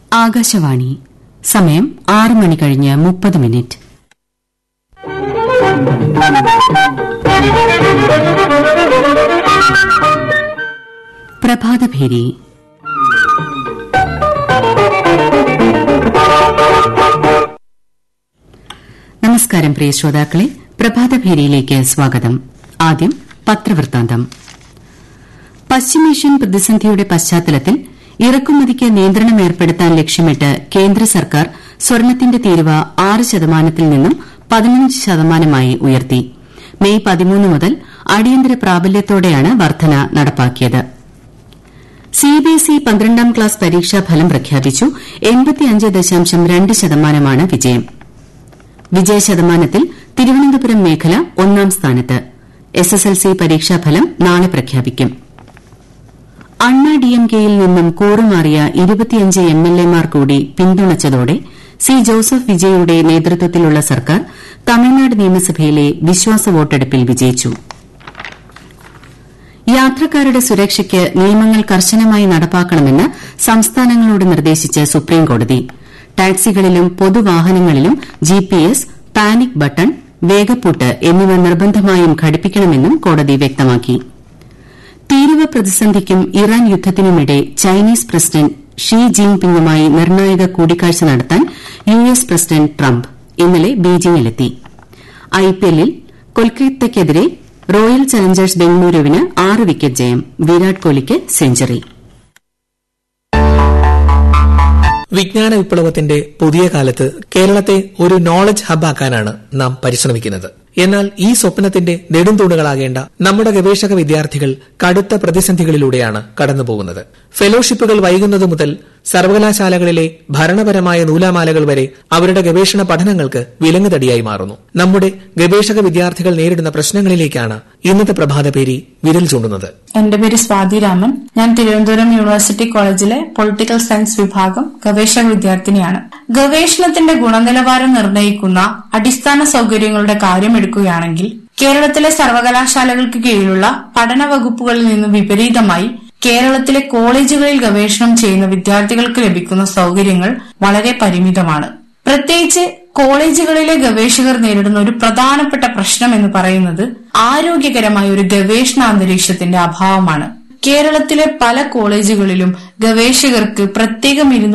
ആകാശവാണി സമയം ആറ് മണി കഴിഞ്ഞ് മുപ്പത് മിനിറ്റ് പ്രഭാതഭേരി നമസ്കാരം പ്രിയ ശ്രോതാക്കളെ പ്രഭാതഭേരിയിലേക്ക് സ്വാഗതം ആദ്യം പത്രവൃത്താന്തം പശ്ചിമേഷ്യൻ പ്രതിസന്ധിയുടെ പശ്ചാത്തലത്തിൽ ഇറക്കുമതിക്ക് നിയന്ത്രണം ഏർപ്പെടുത്താൻ ലക്ഷ്യമിട്ട് കേന്ദ്ര സർക്കാർ സ്വർണത്തിന്റെ തീരുവ ആറ് ശതമാനത്തിൽ നിന്നും പതിനഞ്ച് ശതമാനമായി ഉയർത്തി മെയ് പതിമൂന്ന് മുതൽ അടിയന്തര പ്രാബല്യത്തോടെയാണ് വർധന നടപ്പാക്കിയത് സിബിഎസ്ഇ പന്ത്രണ്ടാം ക്ലാസ് പരീക്ഷാ ഫലം പ്രഖ്യാപിച്ചു രണ്ട് ശതമാനമാണ് വിജയം വിജയശതമാനത്തിൽ തിരുവനന്തപുരം മേഖല ഒന്നാം സ്ഥാനത്ത് എസ്എസ്എൽസി പരീക്ഷാഫലം നാളെ പ്രഖ്യാപിക്കും അണ്ണാ ഡിഎംകെയിൽ നിന്നും കൂറുമാറിയ ഇരുപത്തിയഞ്ച് എംഎൽഎമാർ കൂടി പിന്തുണച്ചതോടെ സി ജോസഫ് വിജയുടെ നേതൃത്വത്തിലുള്ള സർക്കാർ തമിഴ്നാട് നിയമസഭയിലെ വിശ്വാസ വോട്ടെടുപ്പിൽ വിജയിച്ചു യാത്രക്കാരുടെ സുരക്ഷയ്ക്ക് നിയമങ്ങൾ കർശനമായി നടപ്പാക്കണമെന്ന് സംസ്ഥാനങ്ങളോട് നിർദ്ദേശിച്ച് സുപ്രീംകോടതി ടാക്സികളിലും പൊതുവാഹനങ്ങളിലും ജിപിഎസ് പാനിക് ബട്ടൺ വേഗപ്പൂട്ട് എന്നിവ നിർബന്ധമായും ഘടിപ്പിക്കണമെന്നും കോടതി വ്യക്തമാക്കി തീരുവ പ്രതിസന്ധിക്കും ഇറാൻ യുദ്ധത്തിനുമിടെ ചൈനീസ് പ്രസിഡന്റ് ഷീ ജിൻപിങ്ങുമായി നിർണായക കൂടിക്കാഴ്ച നടത്താൻ യു എസ് പ്രസിഡന്റ് ട്രംപ് ഇന്നലെ ബീജിംഗിലെത്തി ഐപിഎല്ലിൽ കൊൽക്കത്തയ്ക്കെതിരെ റോയൽ ചലഞ്ചേഴ്സ് ബംഗളൂരുവിന് ആറ് വിക്കറ്റ് ജയം വിരാട് കോഹ്ലിക്ക് സെഞ്ചുറി വിജ്ഞാന വിപ്ലവത്തിന്റെ പുതിയ കാലത്ത് കേരളത്തെ ഒരു നോളജ് ഹബ്ബാക്കാനാണ് നാം പരിശ്രമിക്കുന്നത് എന്നാൽ ഈ സ്വപ്നത്തിന്റെ നെടുംതൂണുകളാകേണ്ട നമ്മുടെ ഗവേഷക വിദ്യാർത്ഥികൾ കടുത്ത പ്രതിസന്ധികളിലൂടെയാണ് കടന്നുപോകുന്നത് ഫെലോഷിപ്പുകൾ വൈകുന്നത് മുതൽ സർവകലാശാലകളിലെ ഭരണപരമായ നൂലാമാലകൾ വരെ അവരുടെ ഗവേഷണ പഠനങ്ങൾക്ക് വിലങ്ങുതടിയായി മാറുന്നു നമ്മുടെ ഗവേഷക വിദ്യാർത്ഥികൾ നേരിടുന്ന പ്രശ്നങ്ങളിലേക്കാണ് ഇന്നത്തെ പ്രഭാതപേരി വിരൽ ചൂണ്ടുന്നത് എന്റെ പേര് സ്വാതി രാമൻ ഞാൻ തിരുവനന്തപുരം യൂണിവേഴ്സിറ്റി കോളേജിലെ പൊളിറ്റിക്കൽ സയൻസ് വിഭാഗം ഗവേഷക വിദ്യാർത്ഥിനിയാണ് ഗവേഷണത്തിന്റെ ഗുണനിലവാരം നിർണ്ണയിക്കുന്ന അടിസ്ഥാന സൌകര്യങ്ങളുടെ കാര്യമെടുക്കുകയാണെങ്കിൽ കേരളത്തിലെ സർവകലാശാലകൾക്ക് കീഴിലുള്ള പഠന വകുപ്പുകളിൽ നിന്ന് വിപരീതമായി കേരളത്തിലെ കോളേജുകളിൽ ഗവേഷണം ചെയ്യുന്ന വിദ്യാർത്ഥികൾക്ക് ലഭിക്കുന്ന സൌകര്യങ്ങൾ വളരെ പരിമിതമാണ് പ്രത്യേകിച്ച് കോളേജുകളിലെ ഗവേഷകർ നേരിടുന്ന ഒരു പ്രധാനപ്പെട്ട പ്രശ്നം എന്ന് പറയുന്നത് ആരോഗ്യകരമായ ഒരു ഗവേഷണ അന്തരീക്ഷത്തിന്റെ അഭാവമാണ് കേരളത്തിലെ പല കോളേജുകളിലും ഗവേഷകർക്ക് പ്രത്യേകം ഇരുന്ന്